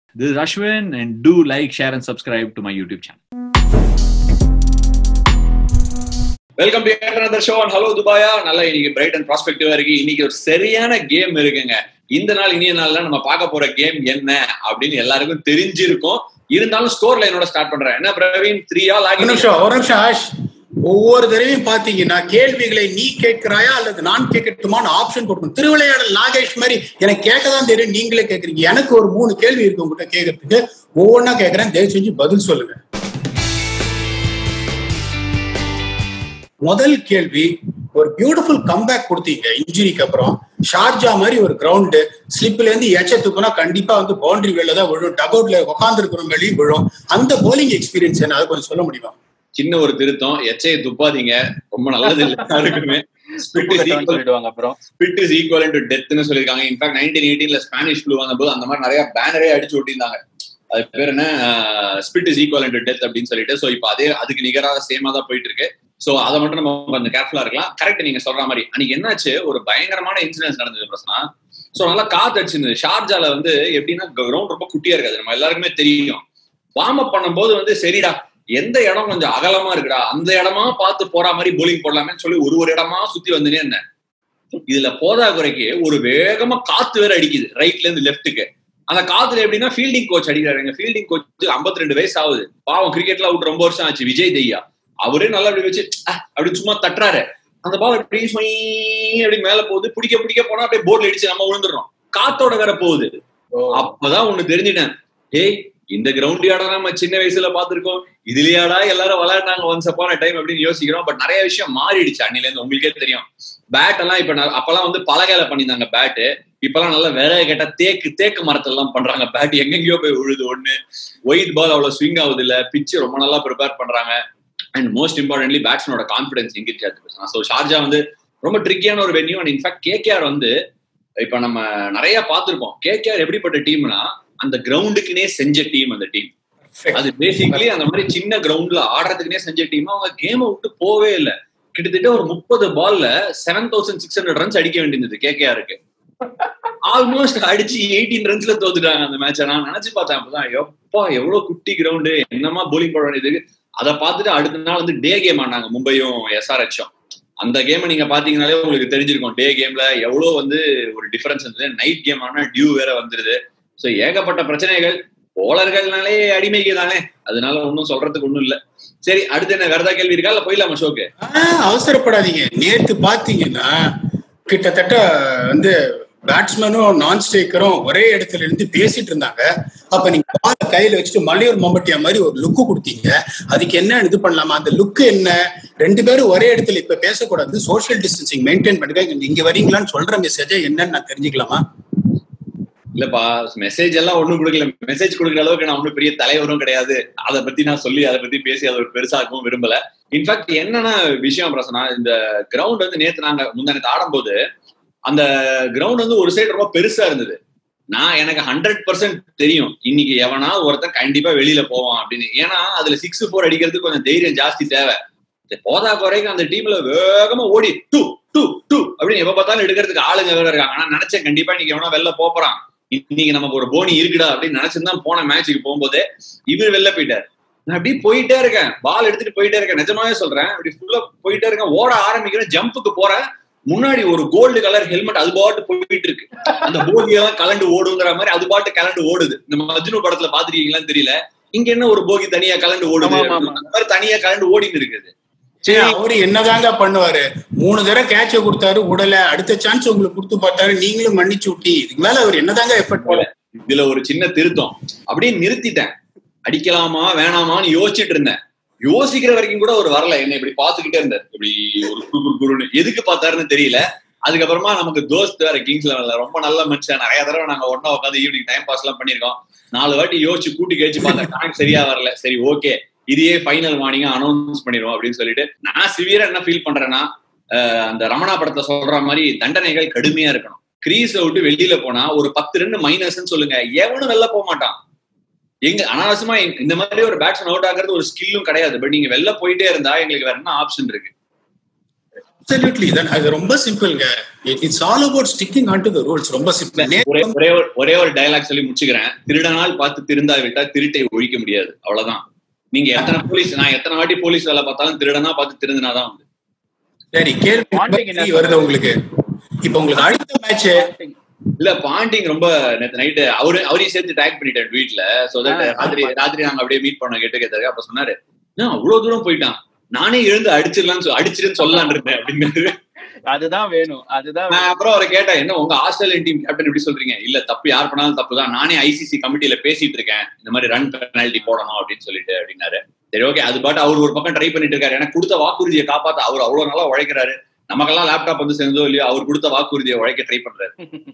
This is Ashwin, and do like, share, and subscribe to my YouTube channel. Welcome to another show on hello துபாயா நல்லா இன்னைக்கு bright and ப்ராஸ்பெக்டிவா இருக்கு இன்னைக்கு ஒரு சரியான கேம் இருக்குங்க இந்த நாள் இனிய நாள்ல நம்ம பார்க்க போற கேம் என்ன அப்படின்னு எல்லாருக்கும் தெரிஞ்சிருக்கும் இருந்தாலும் ஸ்கோர் லைனோட ஸ்டார்ட் பண்றேன் என்ன பிரவீன் த்ரீயா ஒரு லாகின் நிமிஷம் ஒரு நிமிஷம் ஆஷ் ஒவ்வொரு தடவையும் பாத்தீங்கன்னா கேள்விகளை நீ கேட்கிறாயா அல்லது நான் கேட்கட்டுமான்னு ஆப்ஷன் கொடுக்கணும் திருவிளையாடல் நாகேஷ் மாதிரி எனக்கு கேட்கதான் தெரியும் நீங்களே கேக்குறீங்க எனக்கு ஒரு மூணு கேள்வி இருக்கு உங்ககிட்ட கேட்கறதுக்கு ஒவ்வொன்றா கேட்கறேன் தயவு செஞ்சு பதில் சொல்லுங்க முதல் கேள்வி ஒரு பியூட்டிஃபுல் கம்பேக் கொடுத்தீங்க இன்ஜுரிக்கு அப்புறம் ஷார்ஜா மாதிரி ஒரு கிரவுண்டு ஸ்லிப்ல இருந்து எச்ச துப்புனா கண்டிப்பா வந்து பவுண்டரி வெளில தான் விழும் டக் அவுட்ல உட்கார்ந்து இருக்கிறவங்க வெளியே விழும் அந்த போலிங் எக்ஸ்பீரியன்ஸ் என்ன அதை கொஞ்சம் சொல்ல முடியுமா சின்ன ஒரு திருத்தம் எச்சையை துப்பாதீங்க ரொம்ப நல்லது இல்லை யாருக்குமே ஸ்பிட் இஸ் ஈக்குவல் சொல்லிடுவாங்க அப்புறம் ஸ்பிட் இஸ் ஈக்குவல் டு டெத்னு சொல்லியிருக்காங்க இன்ஃபேக்ட் நைன்டீன் எயிட்டீன்ல ஸ்பானிஷ் ஃப்ளூ வந்தபோது அந்த மாதிரி நிறைய பேனரே அடிச்சு ஓட்டியிருந்தாங்க அது பேர் என்ன spit is equal to death அப்படின்னு சொல்லிட்டு சோ இப்போ அதே அதுக்கு நிகராக சேமா தான் போயிட்டு இருக்கு சோ அதை மட்டும் நம்ம கொஞ்சம் கேர்ஃபுல்லா இருக்கலாம் கரெக்ட் நீங்க சொல்ற மாதிரி அன்னைக்கு என்னாச்சு ஒரு பயங்கரமான இன்சிடென்ட் நடந்தது பிரச்சனை சோ நல்லா காத்து அடிச்சிருந்தது ஷார்ஜால வந்து எப்படின்னா கிரவுண்ட் ரொம்ப குட்டியா இருக்காது நம்ம எல்லாருக்குமே தெரியும் வார்ம் அப் பண்ணும்போது வந்து சரிடா எந்த இடம் கொஞ்சம் அகலமா இருக்குடா அந்த இடமா பார்த்து போற மாதிரி போலிங் போடலாமேன்னு சொல்லி ஒரு ஒரு இடமா சுத்தி வந்துனே இருந்தேன் இதுல போதா குறைக்கு ஒரு வேகமா காத்து வேற அடிக்குது ரைட்ல இருந்து லெஃப்ட்டுக்கு அந்த காத்துல எப்படின்னா ஃபீல்டிங் கோச் அடிக்கிறாரு எங்க ஃபீல்டிங் கோச் 52 ரெண்டு வயசு ஆகுது பாவம் கிரிக்கெட்ல அவுட் ரொம்ப வருஷம் ஆச்சு விஜய் தெய்யா அவரே நல்லா அப்படி வச்சு அஹ், அப்படி சும்மா தட்டுறாரு அந்த பால் அப்படி சொய் அப்படி மேல போகுது பிடிக்க பிடிக்க போனா அப்படியே போர்ட்ல இடிச்சு நம்ம விழுந்துடுறோம் காத்தோட வேற போகுது அப்பதான் ஒண்ணு தெரிஞ்சுட்டேன் ஏய் இந்த கிரவுண்ட் யாடா நம்ம சின்ன வயசுல பாத்திருக்கோம் இதுலயாடா எல்லாரும் விளையாடுனாங்க ஒன்ஸ் அப்பான டைம் அப்படின்னு யோசிக்கிறோம் பட் நிறைய விஷயம் மாறிடுச்சு அன்னில இருந்து உங்களுக்கே தெரியும் பேட் எல்லாம் இப்ப ந- அப்பெல்லாம் வந்து பலகையில பண்ணியிருந்தாங்க பேட்டு இப்பெல்லாம் நல்லா வேற கேட்டா தேக்கு தேக்கு மரத்துல எல்லாம் பண்றாங்க பேட் எங்கெங்கயோ போய் விழுது ஒண்ணு ஒயிட் பால் அவ்வளவு ஸ்விங் ஆகுது இல்ல பிச்சு ரொம்ப நல்லா ப்ரிப்பேர் பண்றாங்க அண்ட் மோஸ்ட் இம்பார்ட்டன்ட்லி பேட்ஸ்மேனோட கான்ஃபிடன்ஸ் இன்க்ரீஸ் ஆச்சு ஸோ ஷார்ஜா வந்து ரொம்ப ட்ரிக்கியான ஒரு வென்யூ அண்ட் இன்ஃபேக்ட் கேகேஆர் வந்து இப்ப நம்ம நிறைய பார்த்திருப்போம் கேகேஆர் எப்படிப்பட்ட டீம்னா அந்த கிரவுண்டுக்குனே செஞ்ச டீம் அந்த டீம் அது பேசிக்கலி அந்த மாதிரி சின்ன கிரவுண்ட்ல ஆடுறதுக்குனே செஞ்ச டீம் அவங்க கேமை விட்டு போவே இல்லை கிட்டத்தட்ட ஒரு முப்பது பால்ல seven thousand six hundred runs அடிக்க வேண்டியது கேகேஆருக்கு ஆல்மோஸ்ட் அடிச்சு எயிட்டீன் ரன்ஸ்ல தோத்துட்டாங்க அந்த மேட்ச நான் நினைச்சு பார்த்தேன் அப்பதான் எப்பா எவ்வளவு குட்டி கிரவுண்டு என்னமா போலிங் போட வேண்டியது அதை பார்த்துட்டு அடுத்த நாள் வந்து டே கேம் ஆனாங்க மும்பையும் எஸ்ஆர்ஹெச்சும் அந்த கேமை நீங்க பாத்தீங்கன்னாலே உங்களுக்கு தெரிஞ்சிருக்கும் டே கேம்ல எவ்வளவு வந்து ஒரு டிஃபரன்ஸ் இருந்தது நைட் கேம் ஆனா டியூ வேற வந்துருது சோ ஏகப்பட்ட பிரச்சனைகள் போலர்கள்னாலே அடிமைக்கு தானே அதனால ஒன்றும் சொல்றதுக்கு ஒண்ணும் இல்ல சரி அடுத்து என்ன வேற ஏதாவது கேள்வி இருக்கா இல்ல போயிடலாமா ஷோக்கு ஆஹ், அவசரப்படாதீங்க நேத்து பாத்தீங்கன்னா கிட்டத்தட்ட வந்து பேட்ஸ்மேனும் நான் ஸ்டேக்கரும் ஒரே இடத்துல இருந்து பேசிட்டு இருந்தாங்க அப்ப நீங்க பால கையில வச்சுட்டு மலையூர் மம்பட்டியா மாதிரி ஒரு லுக்கு கொடுத்தீங்க அதுக்கு என்ன இது பண்ணலாமா அந்த லுக்கு என்ன ரெண்டு பேரும் ஒரே இடத்துல இப்ப பேசக்கூடாது சோஷியல் டிஸ்டன்சிங் மெயின்டைன் பண்ணுங்க இங்க வரீங்களான்னு சொல்ற மெசேஜ் என்னன்னு நான் தெரிஞ்சுக்கலாமா இல்லப்பா மெசேஜ் எல்லாம் ஒண்ணும் கொடுக்கல மெசேஜ் கொடுக்குற அளவுக்கு நான் ஒன்றும் பெரிய தலைவரும் கிடையாது அதை பத்தி நான் சொல்லி அதை பத்தி பேசி அதை ஒரு பெருசாக்கவும் விரும்பல இன்ஃபேக்ட் என்னன்னா விஷயம் பிரசனா இந்த கிரவுண்ட் வந்து நேத்து நாங்க முந்தானத்து ஆடும்போது அந்த கிரவுண்ட் வந்து ஒரு சைடு ரொம்ப பெருசா இருந்தது நான் எனக்கு ஹண்ட்ரட் பர்சன்ட் தெரியும் இன்னைக்கு எவனா ஒருத்தன் கண்டிப்பா வெளியில போவான் அப்படின்னு ஏன்னா அதுல சிக்ஸ் ஃபோர் அடிக்கிறதுக்கு கொஞ்சம் தைரியம் ஜாஸ்தி தேவை இந்த போதா குறைக்கு அந்த டீம்ல வேகமா ஓடி டூ டூ டூ அப்படின்னு எப்ப பார்த்தாலும் எடுக்கிறதுக்கு ஆளுங்க வேற இருக்காங்க ஆனா நினைச்சேன் கண்டிப்பா இன்னைக்கு எவனா வெளில போறான் இன்னைக்கு நமக்கு ஒரு போனி இருக்குடா அப்படின்னு நினைச்சிருந்தான் போன மேட்சுக்கு போகும்போது இவர் வெளில போயிட்டார் நான் அப்படியே போயிட்டே இருக்கேன் பால் எடுத்துட்டு போயிட்டே இருக்கேன் நிஜமாவே சொல்றேன் அப்படி ஃபுல்லா போயிட்டே இருக்கேன் ஓட ஆரம்பிக்கிறேன் ஜம்புக்கு போறேன் முன்னாடி ஒரு கோல்டு கலர் ஹெல்மெட் அது பாட்டு போயிட்டு இருக்கு அந்த போகி எல்லாம் கலண்டு ஓடுங்கிற மாதிரி அது பாட்டு கலண்டு ஓடுது இந்த மஜ்னு படத்துல பாத்துருக்கீங்களான்னு தெரியல இங்க என்ன ஒரு போகி தனியா கலண்டு ஓடுது ஆமா, ஆமா, ஆமா. அந்த மாதிரி தனியா கலண்டு ஓடிட்டு இருக்குது சரி அவரு என்னதாங்க பண்ணுவாரு மூணு தடவை கேட்ச கொடுத்தாரு உடல அடுத்த சான்ஸ் உங்களுக்கு கொடுத்து பார்த்தாரு நீங்களும் மன்னிச்சு விட்டி இதுக்கு மேல அவர் என்னதாங்க எஃபர்ட் போல இதுல ஒரு சின்ன திருத்தம் அப்படியே நிறுத்திட்டேன் அடிக்கலாமா வேணாமான்னு யோசிச்சுட்டு இருந்தேன் யோசிக்கிற வரைக்கும் கூட ஒரு வரல என்ன இப்படி பாத்துக்கிட்டே இருந்தார் இப்படி ஒரு குரு குரு குருன்னு எதுக்கு பார்த்தாருன்னு தெரியல அதுக்கப்புறமா நமக்கு தோஸ்த் வேற கிங்ஸ் லெவல்ல ரொம்ப நல்ல மனுஷன் நிறைய தடவை நாங்க ஒன்னா உட்காந்து ஈவினிங் டைம் பாஸ் எல்லாம் பண்ணிருக்கோம் நாலு வாட்டி யோசிச்சு கூட்டி கழிச்சு பார்த்தேன் கணக்கு சரியா வரல சரி ஓகே இதையே ஃபைனல் மார்னிங்கா அனௌன்ஸ் பண்ணிடுவோம் அப்படின்னு சொல்லிட்டு நான் சிவியரா என்ன ஃபீல் பண்றேன்னா அஹ், அந்த ரமணா படத்துல சொல்ற மாதிரி தண்டனைகள் கடுமையா இருக்கணும் கிரீஸ விட்டு வெளியில போனா ஒரு பத்து ரெண்டு மைனஸ்ன்னு சொல்லுங்க எவனும் வெளில போக மாட்டான் எங்க அனாவசியமா எங்க- இந்த மாதிரி ஒரு பேட்ஸ்மேன் அவுட் ஆகுறது ஒரு ஸ்கில்லும் கிடையாது பட் நீங்க வெளில போயிட்டே இருந்தா எங்களுக்கு வேற என்ன ஆப்ஷன் இருக்கு அப்சல்யூட்லி தான் அது ரொம்ப சிம்பிள்ங்க it's all about sticking on to the rules ரொம்ப சிம்பிள் ஒரே ஒரே ஒரு ஒரே ஒரு டயலாக் சொல்லி முடிச்சுக்கிறேன் திருடனால் பார்த்து திருந்தா விட்டா திருட்டை ஒழிக்க முடியாது அவ்வளவுதான் நீங்க எத்தனை போலீஸ் நான் எத்தனை வாட்டி போலீஸ் வேலை பார்த்தாலும் திருடனா பார்த்து திருந்தினாதான் வந்து சரி கேள்வி number Wanting என்ன three வருது உங்களுக்கு இப்ப உங்களுக்கு அடுத்த மேட்ச் இல்ல பாண்டிங் ரொம்ப நேத்து நைட்டு அவரு அவரையும் சேர்த்து டேக் பண்ணிட்டாரு வீட்ல சோ தட் ஆ, ராத்திரி ராத்திரி நாங்க அப்படியே மீட் பண்ண கெட்டு கேட்டாரு அப்ப சொன்னாரு "என்ன அவ்வளவு தூரம் போயிட்டான் நானே எழுந்து அடிச்சிடலாம்னு சொல் அடிச்சிருன்னு சொல்லலாம்னு இருந்தேன் அப்படின்னு அதுதான் வேணும் அதுதான் நான் அப்புறம் அவரை கேட்டேன் என்ன உங்க ஆஸ்திரேலியன் டீம் கேப்டன் எப்படி சொல்றீங்க இல்ல தப்பு யார் பண்ணாலும் தப்பு தான் நானே ஐசிசி கமிட்டியில பேசிட்டு இருக்கேன் இந்த மாதிரி ரன் பெனால்டி போடணும் அப்படின்னு சொல்லிட்டு அப்படின்னாரு சரி ஓகே அது பாட்டு அவர் ஒரு பக்கம் ட்ரை பண்ணிட்டு இருக்காரு எனக்கு கொடுத்த வாக்குறுதியை காப்பாத்த அவர் அவ்வளவு நல்லா உழைக்கிறாரு நமக்கெல்லாம் லேப்டாப் வந்து சேர்ந்தோ இல்லையோ அவர் கொடுத்த வாக்குறுதியை உழைக்க ட்ரை பண்றாரு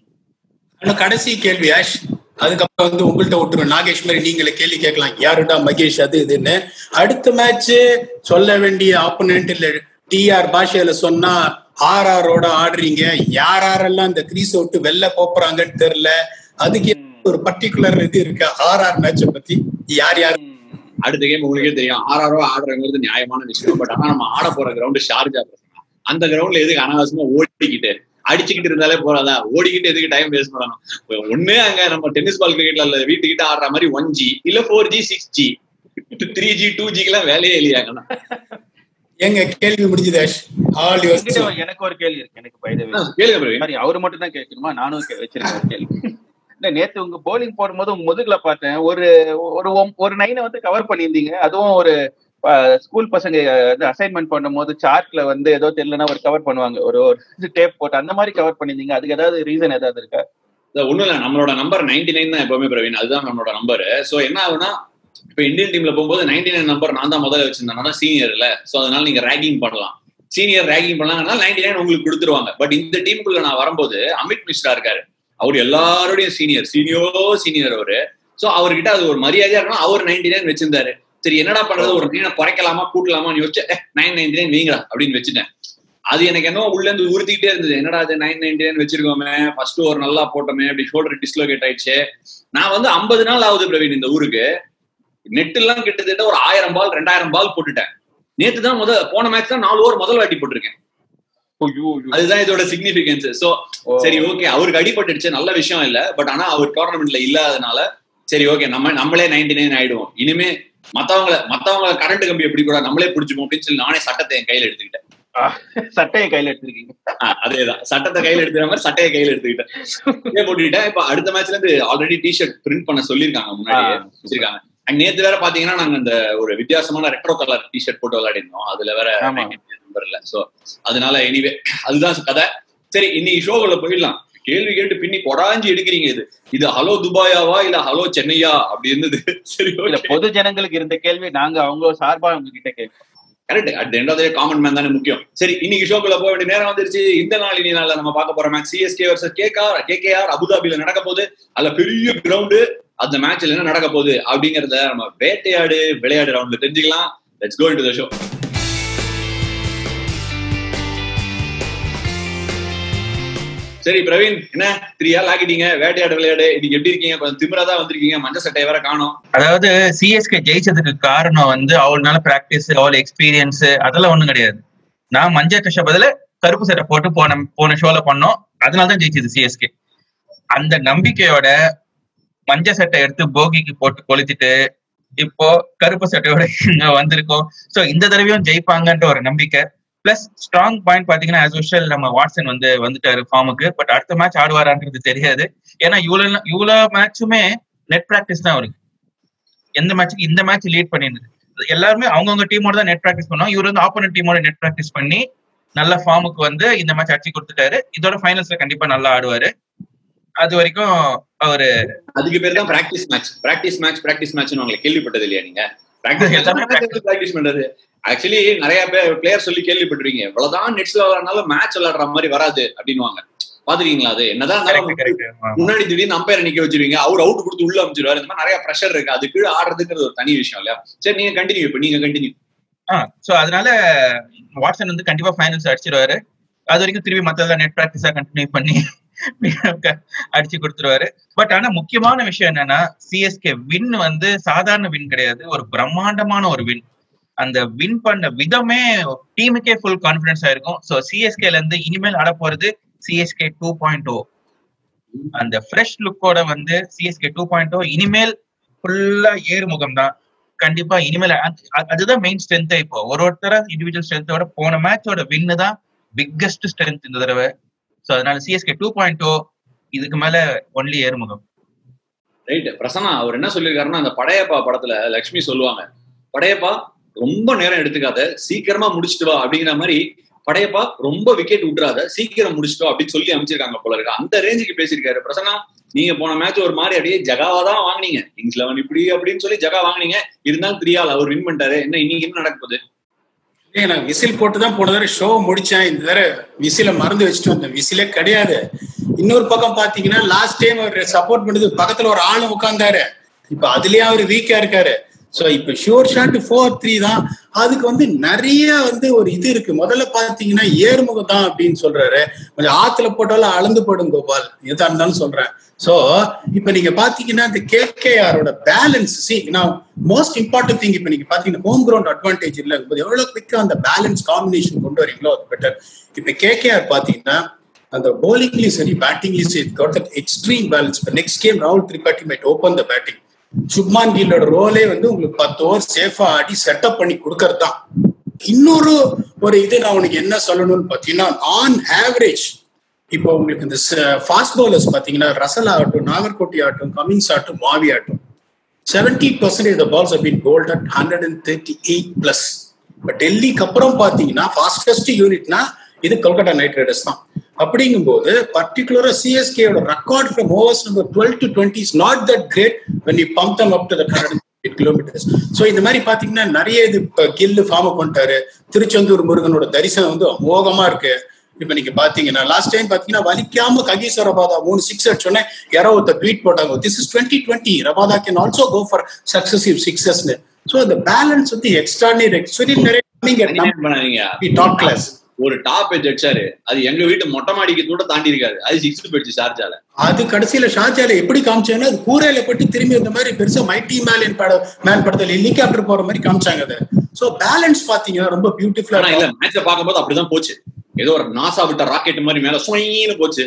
ஆனா கடைசி கேள்வி ஆஷ் அதுக்கப்புறம் வந்து உங்கள்ட்ட விட்டுரும் நாகேஷ் மாதிரி நீங்களே கேள்வி கேட்கலாம் யாருடா மகேஷ் அது இதுன்னு அடுத்த மேட்ச் சொல்ல வேண்டிய ஆப்போனன்ட் இல்ல டிஆர் பாஷையில சொன்னா ஆர் ஆரோட ஆடுறீங்க யார் யாரெல்லாம் இந்த கிரீஸ் விட்டு வெளில போறாங்கன்னு தெரியல அதுக்கு ஒரு பர்டிகுலர் இது இருக்கு ஆர் ஆர் மேட்ச பத்தி யார் யார் அடுத்த கேம் உங்களுக்கே தெரியும் ஆறாயிரம் ரூபா ஆடுறங்கிறது நியாயமான விஷயம் பட் ஆனா நம்ம ஆட போற கிரவுண்ட் ஷார்ஜா அந்த கிரவுண்ட்ல எதுக்கு அனாவசியமா ஓடிக்கிட்டு அடிச்சுக்கிட்டு இருந்தாலே போறாதா ஓடிக்கிட்டு எதுக்கு டைம் வேஸ்ட் பண்ணணும் ஒண்ணு அங்க நம்ம டென்னிஸ் பால் கிரிக்கெட்ல இல்ல வீட்டுக்கிட்ட ஆடுற மாதிரி ஒன் ஜி இல்ல four G six G three G two ஜிக்கு எல்லாம் வேலையே இல்லையாங்கண்ணா எங்க கேள்வி முடிஞ்சது ஆஷ் ஆல் என்கிட்ட யுவர் ஒரு- எனக்கு ஒரு கேள்வி இருக்கு எனக்கு பை கேளுங்க பிரவீன் சாரி அவரு மட்டும் தான் கேட்கணுமா நானும் கே- வச்சிருக்கேன் ஒரு கேள்வி இல்ல நேத்து உங்க போலிங் போடும்போது உங்க முதுகுல பார்த்தேன் ஒரு ஒரு ஒம்- ஒரு நைனை வந்து கவர் பண்ணியிருந்தீங்க அதுவும் ஒரு ஸ்கூல் பசங்க வந்து அசைன்மெண்ட் பண்ணும்போது சார்ட்ல வந்து ஏதோ தெரியலன்னா ஒரு கவர் பண்ணுவாங்க ஒரு ஒரு டேப் போட்டு அந்த மாதிரி கவர் பண்ணியிருந்தீங்க அதுக்கு ஏதாவது ரீசன் ஏதாவது இருக்கா ஒண்ணும் இல்ல நம்மளோட நம்பர் நைன்டி நைன் தான் எப்பவுமே பிரவீன் அதுதான் நம்மளோட நம்பர் சோ என்ன ஆகுனா இப்ப இந்தியன் டீம்ல போகும்போது நைன்டி நைன் நம்பர் நான் தான் முதல்ல வச்சிருந்தேன் சீனியர் இல்ல சோ அதனால நீங்க ரேகிங் பண்ணலாம் சீனியர் ரேகிங் பண்ணலாம்னால நைன்டி நைன் உங்களுக்கு கொடுத்துருவாங்க பட் இந்த டீமுக்குள்ள நான் வரும்போது அமித் மிஸ்ரா இருக்காரு அவர் எல்லாரோடையும் சீனியர் சீனியோ சீனியர் அவரு சோ அவர்கிட்ட அது ஒரு மரியாதையா இருக்கணும் அவர் நைன்டி நைன் வச்சிருந்தாரு சரி என்னடா பண்றது ஒரு நைனை குறைக்கலாமா கூட்டலாமான்னு யோசிச்சு நைன் நைன்டி நைன் வீங்களா அப்படின்னு வச்சுட்டேன் அது எனக்கு என்ன உள்ள இருந்து உறுத்திக்கிட்டே இருந்தது என்னடா அது நைன் நைன்டி நைன் வச்சிருக்கோமே ஃபர்ஸ்ட் ஒரு நல்லா போட்டோமே அப்படி ஷோல்டர் டிஸ்லோகேட் ஆயிடுச்சு நான் வந்து ஐம்பது நாள் ஆகுது பிரவீன் இந்த ஊருக்கு நெட் எல்லாம் கிட்டத்தட்ட ஒரு ஆயிரம் பால் ரெண்டாயிரம் பால் போட்டுட்டேன் நேத்து தான் முதல் போன மேட்ச் தான் நாலு ஓவர் முதல் வாட்டி போட்டிருக்கேன் அதுதான் இதோட சிக்னிபிகன்ஸ் சோ சரி ஓகே அவருக்கு அடிபட்டுடுச்சு நல்ல விஷயம் இல்ல பட் ஆனா அவர் டோர்னமெண்ட்ல இல்லாதனால சரி ஓகே நம்ம நம்மளே நைன்டி நைன் ஆயிடுவோம் இனிமே மத்தவங்கள மத்தவங்கள கரண்ட் கம்பி எப்படி கூட நம்மளே பிடிச்சிப்போம் அப்படின்னு சொல்லி நானே சட்டத்தை என் கையில எடுத்துக்கிட்டேன் சட்டையை கையில எடுத்திருக்கீங்க ஆஹ் அதேதான் சட்டத்தை கையில எடுத்துக்கிற மாதிரி சட்டையை கையில எடுத்துக்கிட்டேன் இதே போட்டுக்கிட்டேன் இப்ப அடுத்த மேட்ச்ல இருந்து ஆல்ரெடி டிஷர்ட் பிரிண்ட் பண்ண சொல்லியிருக்காங்க முன்னாடி வச்சிருக்காங்க அண்ட் நேத்து வேற பாத்தீங்கன்னா நாங்க அந்த ஒரு வித்தியாசமான ரெட்ரோ கலர் டிஷர்ட் போட்டு விளையாடி இருந்தோம் அதுல வேற ஆமா. நம்பர் இல்ல சோ அதனால எனிவே அதுதான் கதை சரி இன்னைக்கு ஷோக்குள்ள போயிடலாம் கேள்வி கேட்டு பின்னி கொடாஞ்சி எடுக்கிறீங்க இது இது ஹலோ துபாயாவா இல்ல ஹலோ சென்னையா அப்படி இருந்தது சரி இல்ல ஓகே பொது ஜனங்களுக்கு இருந்த கேள்வி நாங்க அவங்க சார்பா உங்ககிட்ட கேட்போம் correct at end of common man தானே முக்கியம் சரி இன்னைக்கு ஷோக்குள்ள போக வேண்டிய நேரம் வந்துருச்சு இந்த நாள் இனி நாள்ல நம்ம பார்க்க போற match CSK versus KKR KKR அபுதாபில நடக்க போகுது அதுல பெரிய கிரவுண்டு அந்த மேட்ச்ல என்ன நடக்க போகுது அப்படிங்கறத நம்ம வேட்டையாடு விளையாடு ரவுண்ட்ல தெரிஞ்சுக்கலாம் let's go to the show சரி பிரவீன் என்ன த்ரீ ஆள் ஆக்கிட்டீங்க வேட்டையாடு விளையாடு இன்னைக்கு எப்படி இருக்கீங்க கொஞ்சம் திமிரா தான் வந்திருக்கீங்க மஞ்சள் சட்டையை வேற காணும் அதாவது சிஎஸ்கே ஜெயிச்சதுக்கு காரணம் வந்து அவள்னால பிராக்டிஸ் அவள் எக்ஸ்பீரியன்ஸ் அதெல்லாம் ஒண்ணும் கிடையாது நான் மஞ்சள் கஷ பதில கருப்பு சட்டை போட்டு போன போன ஷோல பண்ணோம் அதனால தான் ஜெயிச்சது சிஎஸ்கே அந்த நம்பிக்கையோட மஞ்சள் சட்டை எடுத்து போகிக்கு போட்டு கொளுத்திட்டு இப்போ கருப்பு சட்டையோட இங்க வந்திருக்கோம் சோ இந்த தடவையும் ஜெயிப்பாங்கன்ற ஒரு நம்பிக்கை பிளஸ் ஸ்ட்ராங் பாயிண்ட் பாத்தீங்கன்னா ஆஸ் யூஷுவல் நம்ம வாட்சன் வந்து வந்துட்டாரு ஃபார்முக்கு பட் அடுத்த மேட்ச் ஆடுவாரான்றது தெரியாது ஏன்னா இவ்வளவு இவ்வளவு மேட்சுமே நெட் பிராக்டிஸ் தான் அவருக்கு எந்த மேட்ச்சுக்கு இந்த மேட்ச் லீட் பண்ணியிருந்தது எல்லாருமே அவங்கவுங்க டீமோட தான் நெட் பிராக்டிஸ் பண்ணுவாங்க இவர் வந்து ஆப்போனன்ட் டீமோட நெட் பிராக்டிஸ் பண்ணி நல்ல ஃபார்முக்கு வந்து இந்த மேட்ச் அடிச்சு கொடுத்துட்டாரு இதோட ஃபைனல்ஸ்ல கண்டிப்பா நல்லா ஆடுவாரு அது வரைக்கும் அவரு அதுக்கு பேர் தான் practice match practice match practice match உங்களை கேள்விப்பட்டது இல்லையா நீங்க பிராக்டிஸ் எல்லாமே பிராக்டிஸ் பண்றது ஆக்சுவலி நிறைய பேர் பிளேயர் சொல்லி கேள்விப்பட்டிருக்கீங்க இவ்வளவுதான் நெட்ஸ்ல விளையாடுனாலும் மேட்ச் விளையாடுற மாதிரி வராது அப்படின்னுவாங்க பாத்துருக்கீங்களா அது என்னதான் கரெக்ட் இருந்தாலும் கரெக்ட் முன்னாடி திடீர்னு அம்பையர் நிக்க வச்சிருவீங்க அவர் அவுட் கொடுத்து உள்ள அமைச்சிருவாரு இந்த மாதிரி நிறைய ப்ரெஷர் இருக்கு அது கீழே ஆடுறதுங்கிறது ஒரு தனி விஷயம் இல்லையா சரி நீங்க கண்டினியூ இப்ப நீங்க கண்டினியூ ஆ சோ அதனால வாட்சன் வந்து கண்டிப்பா ஃபைனல்ஸ் அடிச்சிருவாரு அது வரைக்கும் திரும்பி மத்ததெல்லாம் நெட் பிராக்டிஸா கண்டினியூ பண்ணி அடிச்சு கொடுத்துருவாரு பட் ஆனா முக்கியமான விஷயம் என்னன்னா சிஎஸ்கே வின் வந்து சாதாரண வின் கிடையாது ஒரு பிரம்மாண்டமான ஒரு வின் அந்த வின் பண்ண விதமே டீமுக்கே ஃபுல் கான்பிடன்ஸ் ஆயிருக்கும் ஸோ சிஎஸ்கேல இருந்து இனிமேல் ஆட போறது சிஎஸ்கே டூ பாயிண்ட் ஓ அந்த ஃப்ரெஷ் லுக்கோட வந்து சிஎஸ்கே டூ பாயிண்ட் ஓ இனிமேல் ஃபுல்லா ஏறுமுகம் தான் கண்டிப்பா இனிமேல் அது- அது- அதுதான் மெயின் ஸ்ட்ரென்த் இப்போ ஒரு ஒருத்தர இண்டிவிஜுவல் ஸ்ட்ரென்த்தோட போன மேட்சோட வின்னு தான் பிக்கஸ்ட் ஸ்ட்ரென்த் இந்த தடவை ஸோ அதனால சிஎஸ்கே டூ பாயிண்ட் ஓ இதுக்கு மேல ஒன்லி ஏறுமுகம் ரைட் பிரசன்னா அவர் என்ன சொல்லியிருக்காருன்னா அந்த படையப்பா படத்துல லக்ஷ்மி சொல்லுவாங்க படையப்பா ரொம்ப நேரம் எடுத்துக்காத சீக்கிரமா முடிச்சிட்டு வா அப்படிங்கிற மாதிரி படையப்பா ரொம்ப விக்கெட் விட்டுறாத சீக்கிரம் முடிச்சிட்டு வா அப்படின்னு சொல்லி அமைச்சிருக்காங்க போல இருக்கு அந்த ரேஞ்சுக்கு பேசியிருக்காரு பிரசன்னா நீங்க போன மேட்ச் ஒரு மாதிரி அப்படியே ஜகாவா தான் வாங்குனீங்க கிங்ஸ் லெவன் இப்படி அப்படின்னு சொல்லி ஜகா வாங்குனீங்க இருந்தாலும் த்ரீ ஆல் அவர் வின் பண்ணிட்டாரு என்ன இன்னைக்கு என்ன நடக்க போகுது ஏய், நான் விசில் போட்டு தான் போன தடவை ஷோ முடிச்சேன் இந்த தடவை விசில மறந்து வச்சுட்டு வந்தேன் விசிலே கிடையாது இன்னொரு பக்கம் பாத்தீங்கன்னா லாஸ்ட் டைம் அவர் சப்போர்ட் பண்ணது பக்கத்துல ஒரு ஆளு உட்கார்ந்தாரு இப்ப அதுலயே அவர் வீக்கா இருக்காரு சோ இப்ப ஷோர் ஷாட் ஃபோர் த்ரீ தான் அதுக்கு வந்து நிறைய வந்து ஒரு இது இருக்கு முதல்ல பாத்தீங்கன்னா ஏறுமுகம் தான் அப்படின்னு சொல்றாரு கொஞ்சம் ஆத்துல போட்டாலும் அளந்து போடும் கோபால் எதா இருந்தாலும் சொல்றேன் சோ இப்ப நீங்க பாத்தீங்கன்னா இந்த கேகேஆரோட பேலன்ஸ் சி நான் மோஸ்ட் இம்பார்ட்டன்ட் திங் இப்ப நீங்க பாத்தீங்கன்னா ஹோம் கிரவுண்ட் அட்வான்டேஜ் இல்ல எவ்வளவு குவிக்கா அந்த பேலன்ஸ் காம்பினேஷன் கொண்டு வரீங்களோ அது பெட்டர் இப்ப கேகேஆர் பாத்தீங்கன்னா அந்த bowlingலயும் சரி பேட்டிங்லயும் சரி got that எக்ஸ்ட்ரீம் பேலன்ஸ் இப்போ நெக்ஸ்ட் கேம் ராகுல் Tripathi might open the batting Shubman கில்லோட ரோலே வந்து உங்களுக்கு பத்து ஓவர் சேஃபா ஆடி செட்டப் பண்ணி கொடுக்கறது தான் இன்னொரு ஒரு இது நான் உனக்கு என்ன சொல்லணும்னு பாத்தீங்கன்னா ஆன் ஆவரேஜ் இப்போ உங்களுக்கு இந்த ஃபாஸ்ட் பவுலர்ஸ் பாத்தீங்கன்னா ரசல் ஆகட்டும் நாகர்கோட்டி ஆகட்டும் கமின்ஸ் ஆகட்டும் மாவி ஆகட்டும் seventy percentage the balls been clocked at hundred and thirty eight plus but டெல்லிக்கு அப்புறம் பாத்தீங்கன்னா ஃபாஸ்டஸ்ட் யூனிட்னா இது கொல்கத்தா நைட் ரைடர்ஸ் தான் அப்படிங்கும்போது பர்டிகுலரா சிஎஸ்கேயோட record from overs number twelve to twenty is not that great when you pump them up to that hundred kilometres so இந்த மாதிரி பாத்தீங்கன்னா நிறைய இது இப்போ கில்லு ஃபார்ம் பண்ணிட்டாரு திருச்செந்தூர் முருகனோட தரிசனம் வந்து அமோகமா இருக்கு இப்ப நீங்க பாத்தீங்கன்னா லாஸ்ட் டைம் பாத்தீங்கன்னா வலிக்காம ககீஸ்வர ரபாதா மூணு சிக்ஸ் அடிச்சோன்னே யாரோ ஒருத்தர் ட்வீட் போட்டாங்க this is twenty twenty Rabada can also go for successive சிக்ஸஸ்னு ஸோ அந்த பேலன்ஸ் வந்து எக்ஸ்ட்ரானரி எக்ஸ்ட்ரா நிறைய Animate பண்ணாதீங்க டாப் கிளாஸ் ஒரு டாப் எட்ஜ் அடிச்சாரு அது எங்க வீட்டு மொட்டை மாடிக்கு கூட தாண்டி இருக்காது அது சிக்ஸ் போயிடுச்சு ஷார்ஜால அது கடைசியில ஷாஜால எப்படி காமிச்சாங்கன்னா அது கூரையில பட்டு திரும்பி இந்த மாதிரி பெருசா மைட்டி மேலின் பட மேன் படத்துல ஹெலிகாப்டர் போற மாதிரி காமிச்சாங்க அது சோ பேலன்ஸ் பாத்தீங்கன்னா ரொம்ப பியூட்டிஃபுல்லா ஆனா இல்ல மேட்ச பாக்கும்போது அப்படிதான் போச்சு ஏதோ ஒரு நாசா விட்ட ராக்கெட் மாதிரி மேல சுயின்னு போச்சு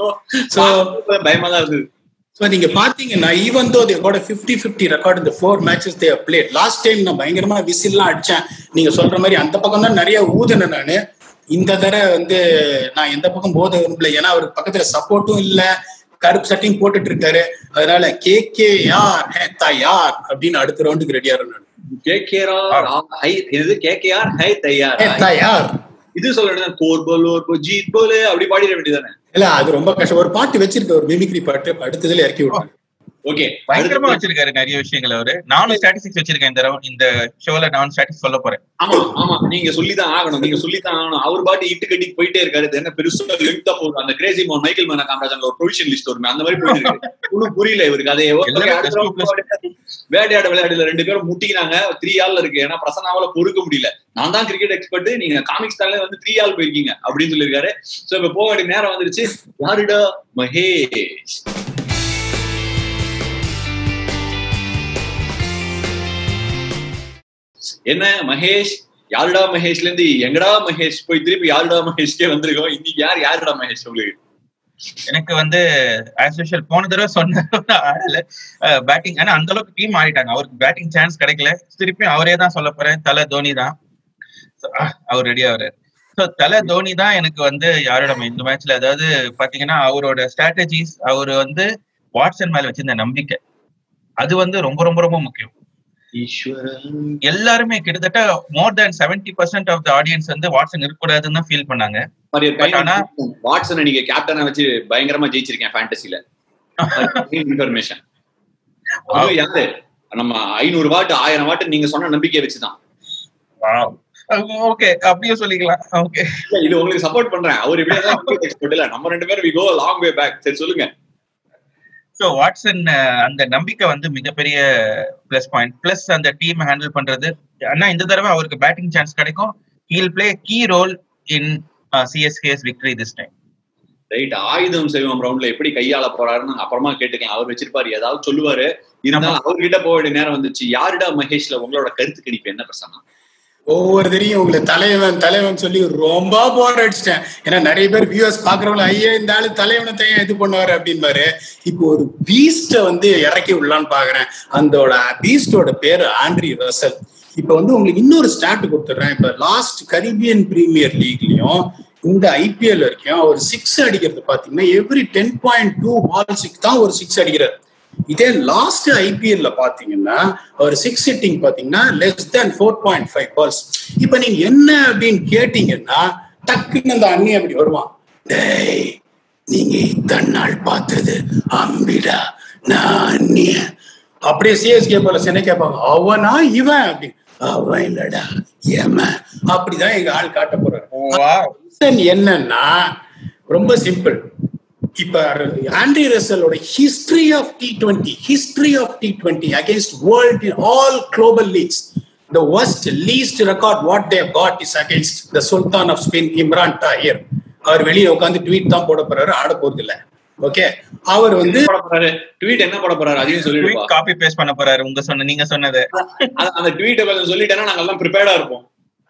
So- பார்க்கும்போது பயமா தான் இருந்தது ஸோ நீங்க பாத்தீங்கன்னா ஈவன் தோ தேவோட ஃபிஃப்டி ஃபிஃப்டி ரெக்கார்ட் இந்த four matches they played last time நான் பயங்கரமா விசில்லாம் அடிச்சேன் நீங்க சொல்ற மாதிரி அந்த பக்கம் தான் நிறைய ஊதுனேன் நானு இந்த தடவை வந்து நான் எந்த பக்கம் போத விரும்பல ஏன்னா அவர் பக்கத்துல சப்போர்ட்டும் இல்ல கருப்பு சட்டையும் போட்டுட்டு இருக்காரு அதனால கே கே யார் ஹே யார் அப்படின்னு அடுத்த ரவுண்டுக்கு ரெடியா நான் கேகேஆர் ஹை இது கேகேஆர் ஹை தையார் ஹே யார் இது சொல்ல கோர் போல் ஒரு ஜீத் போல் அப்படி பாடிட வேண்டியதானே இல்ல அது ரொம்ப கஷ்டம் ஒரு பாட்டு வச்சிருக்க ஒரு மிமிக்ரி பாட்டு அடுத்ததுல இறக்கி விட்டாங்க ஓகே பயங்கரமா வச்சிருக்காரு நிறைய விஷயங்கள் அவரு நானும் ஸ்டாட்டிஸ்டிக்ஸ் வச்சிருக்கேன் இந்த round- இந்த ஷோல நான் ஸ்டாட்டிஸ்டிக்ஸ் சொல்ல போறேன் ஆமா ஆமா நீங்க சொல்லிதான் ஆகணும் நீங்க சொல்லித்தான் ஆகணும் அவர் பாட்டு இட்டு கட்டி போயிட்டே இருக்காரு இது என்ன பெருசா லெங்தா போகுது அந்த கிரேசி மோன் மைக்கேல் மேன காமராஜ் ஒரு ப்ரொவிஷன் லிஸ்ட் வருமே அந்த மாதிரி போயிட்டு இருக்கு ஒண்ணும் புரியல இவருக்கு அதை எல்லாமே plus two plus வேட்டையாட விளையாடுல ரெண்டு பேரும் முட்டிக்கிறாங்க த்ரீ ஆள் இருக்கு ஏன்னா பிரசனாவால பொறுக்க முடியல நான் தான் கிரிக்கெட் எக்ஸ்பர்ட் நீங்க காமிக்ஸ் தானே வந்து த்ரீ ஆள் போயிருக்கீங்க அப்படின்னு சொல்லியிருக்காரு சோ இப்ப போக வேண்டிய நேரம் வந்துருச்சு யாருடா மகேஷ் என்ன மகேஷ் யாருடா மகேஷ்ல இருந்து எங்கடா மகேஷ் போய் திருப்பி யாருடா மகேஷ்கே வந்திருக்கோம் இன்னைக்கு யார் யாருடா மகேஷ் உங்களுக்கு எனக்கு வந்து ஆஸ் யூஷுவல் போன தடவை சொன்ன ஆடல பேட்டிங் ஆனா அந்த அளவுக்கு டீம் ஆடிட்டாங்க அவருக்கு பேட்டிங் சான்ஸ் கிடைக்கல திருப்பி அவரே தான் சொல்ல போறேன் தலை தோனி தான் So, ஆ, அவர் ரெடி ஆகுறாரு ஸோ தலை தோனி தான் எனக்கு வந்து யாரோட இந்த மேட்ச்ல அதாவது பாத்தீங்கன்னா அவரோட ஸ்ட்ராட்டஜிஸ் அவர் வந்து வாட்ஸன் மேல வச்சிருந்த நம்பிக்கை அது வந்து ரொம்ப ரொம்ப ரொம்ப முக்கியம் ஈஸ்வரன் எல்லாருமே கிட்டத்தட்ட more than seventy percent of the audience வந்து வாட்ஸன் இருக்கக்கூடாதுன்னு தான் ஃபீல் பண்ணாங்க But ஆனா- வாட்ஸனை நீங்க கேப்டனா வச்சு பயங்கரமா ஜெயிச்சிருக்கேன் ஃபேண்டசில இன்ஃபர்மேஷன் அது யாரு நம்ம ஐநூறு வாட்டு ஆயிரம் வாட்டு நீங்க சொன்ன நம்பிக்கையை வச்சுதான் ஓகே அப்படியே சொல்லிக்கலாம் ஓகே இல்ல, இது உங்களுக்கு சப்போர்ட் பண்றேன் அவர் இப்படியே எக்ஸ்பர்ட் இல்ல நம்ம ரெண்டு பேரும் we go long way back சரி சொல்லுங்க ஸோ வாட்சன் அஹ், அந்த நம்பிக்கை வந்து மிகப்பெரிய ப்ளஸ் பாயிண்ட் ப்ளஸ் அந்த டீம் ஹேண்டில் பண்றது ஆனா இந்த தடவை அவருக்கு பேட்டிங் சான்ஸ் கிடைக்கும் he'll play key role in CSK's victory this time right ஆயுதம் செய்வோம் ரவுண்ட்ல எப்படி கையாள போறாருன்னு நாங்க அப்புறமா கேட்டுக்கலாம் அவர் வச்சிருப்பாரு ஏதாவது சொல்லுவாரு இருந்தாலும் அவர்கிட்ட போக வேண்டிய நேரம் வந்துச்சு யாருடா மகேஷ்ல உங்களோட கருத்து கணிப்பு என்ன பிரசனா ஒவ்வொருத்தரையும் உங்களை தலைவன் தலைவன் சொல்லி ரொம்ப போர் அடிச்சிட்டேன் ஏன்னா நிறைய பேர் வியூவர்ஸ் பாக்குறவங்க ஐயா இந்த ஆளு தலைவனை தையன் இது பண்ணுவாரு அப்படின்பாரு இப்போ ஒரு பீஸ்ட வந்து இறக்கி விடலான்னு பாக்குறேன் அந்தோட பீஸ்டோட பேரு ஆண்ட்ரி ரசல் இப்போ வந்து உங்களுக்கு இன்னொரு ஸ்டாட் கொடுத்துட்றேன் இப்ப லாஸ்ட் கரீபியன் பிரீமியர் லீக்லயும் இந்த ஐபிஎல் வரைக்கும் அவர் சிக்ஸ் அடிக்கிறது பாத்தீங்கன்னா எவ்ரி டென் பாயிண்ட் டூ பால்ஸுக்கு தான் ஒரு சிக்ஸ் அடிக்கிறார் இதே லாஸ்ட் ஐபிஎல்ல பாத்தீங்கன்னா அவர் சிக்ஸ் ஹிட்டிங் பாத்தீங்கன்னா less than four point five balls இப்ப நீங்க என்ன அப்படின்னு கேட்டீங்கன்னா டக்குன்னு அந்த அண்ணி அப்படி வருவான் டேய் நீங்க இத்தனை நாள் பார்த்தது அம்பிடா நான் அண்ணிய அப்படியே சிஎஸ்கே போல சென்னை கேட்பாங்க அவனா இவன் அப்படி அவன் இல்லடா ஏமன் அப்படிதான் எங்க ஆள் காட்ட போறாரு reason என்னன்னா ரொம்ப சிம்பிள் இப்ப ஆண்ட்ரி ரசலோட history of T twenty history of T twenty against world in all global leagues the worst least record what they've got is against the sultan of spin Imran Tahir அவர் வெளியே உட்காந்து ட்வீட் தான் போட போறாரு ஆட போறது இல்ல ஓகே அவர் வந்து போட போறாரு ட்வீட் என்ன போட போறாரு அதையும் சொல்லிடுப்பா காப்பி பேஸ்ட் பண்ண போறாரு உங்க சொன்ன நீங்க சொன்னது அந்த- அந்த ட்வீட்டை கொஞ்சம் சொல்லிட்டேன்னா நாங்க எல்லாம் ப்ரிப்பேர்டா இருப்போம்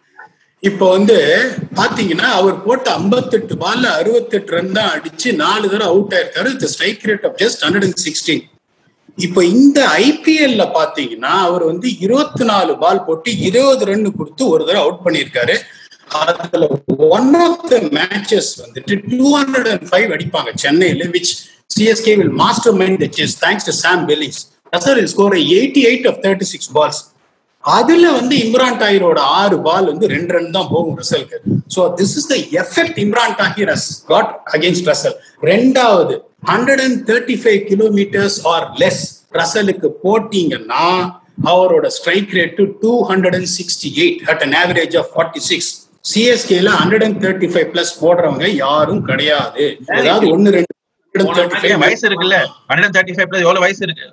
இப்போ வந்து பாத்தீங்கன்னா அவர் போட்ட 58 பால்ல 68 ரன் தான் அடிச்சு நாலு தடவை அவுட் ஆயிருக்காரு with strike rate of just hundred and sixteen இப்போ இந்த ஐபிஎல்ல பாத்தீங்கன்னா அவர் வந்து இருபத்தி நாலு பால் போட்டு இருபது ரன் கொடுத்து ஒரு தடவை அவுட் பண்ணியிருக்காரு அதுல ஒன் ஆஃப் த மேட்சஸ் வந்துட்டு டூ ஹண்ட்ரட் அண்ட் ஃபைவ் அடிப்பாங்க சென்னையில which CSK will mastermind chase thanks to Sam Billings Russell இல் score eighty eight off thirty six balls அதுல வந்து இம்ரான் தாஹிரோட ஆறு பால் வந்து ரெண்டு ரன் தான் போகும் ரசலுக்கு so this is the effect Imran Tahir has got against Russell ரெண்டாவது hundred and thirty five kilometres or less ரசலுக்கு போட்டீங்கன்னா அவரோட strike rate two hundred and sixty eight at an average of forty six சிஎஸ்கேல hundred and thirty five plus போடுறவங்க யாரும் கிடையாது ஏதாவது ஒன்னு ரெண்டு 135 ஏன் வயசு இருக்குல்ல ஹண்ட்ரட் தேர்ட்டி ஃபைவ் பிளஸ் எவ்வளவு வயசு இருக்கு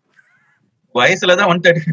வயசுல தான் ஒன் தேர்ட்டி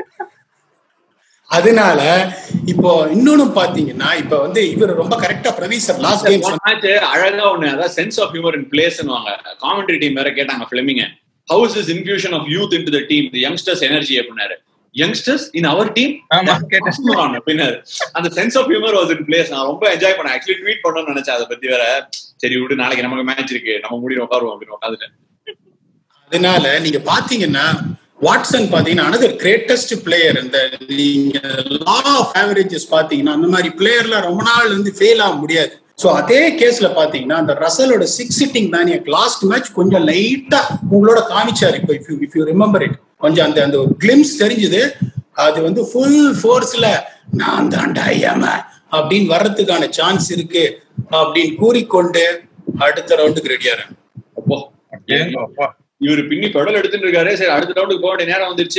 அதனால இப்போ இன்னொன்னு பாத்தீங்கன்னா இப்ப வந்து இவர் ரொம்ப கரெக்டா Praveen sir last game match அழகா ஒண்ணு அதான் சென்ஸ் ஆஃப் ஹியூமர் இன் பிளேஸ்னுவாங்க காமெண்ட்ரி டீம் வேற கேட்டாங்க பிளமிங்க how's is infusion of youth into the team the youngsters energy அப்படின்னாரு யங்ஸ்டர்ஸ் இன் அவர் டீம் ஆமா கேட்டேன் அப்படின்னாரு அந்த sense of humour was in place நான் ரொம்ப என்ஜாய் பண்ணேன் ஆக்சுவலி ட்வீட் பண்ணணும்னு நினைச்சேன் அதை பத்தி வேற சரி விடு நாளைக்கு நமக்கு மேட்ச் இருக்கு நம்ம முடிவு உட்காருவோம் அப்படின்னு உட்காந்துட்டேன் அதனால நீங்க பாத்தீங்கன்னா வாட்சன் பாத்தீங்கன்னா அனதர் கிரேட்டஸ்ட் பிளேயர் இந்த நீங்க லா ஆஃப் ஆவரேஜஸ் பாத்தீங்கன்னா அந்த மாதிரி பிளேயர்ல ரொம்ப நாள் வந்து ஃபெயில் ஆக முடியாது சோ அதே கேஸ்ல பாத்தீங்கன்னா அந்த ரசலோட சிக்ஸ் சிட்டிங் தான் லாஸ்ட் மேட்ச் கொஞ்சம் லைட்டா உங்களோட காமிச்சாரு இப்போ if you if you remember it கொஞ்சம் அந்த அந்த ஒரு கிளிம்ஸ் தெரிஞ்சது அது வந்து ஃபுல் ஃபோர்ஸ்ல நான் தாண்டா ஐயாம அப்படின்னு வர்றதுக்கான சான்ஸ் இருக்கு அப்படின்னு கூறிக்கொண்டு அடுத்த ரவுண்டுக்கு ரெடியாரு அப்போ ஏங்க அப்பா இவரு பின்னி பெடல் எடுத்துட்டு இருக்காரு சரி அடுத்த ரவுண்டுக்கு போக வேண்டிய நேரம் வந்துருச்சு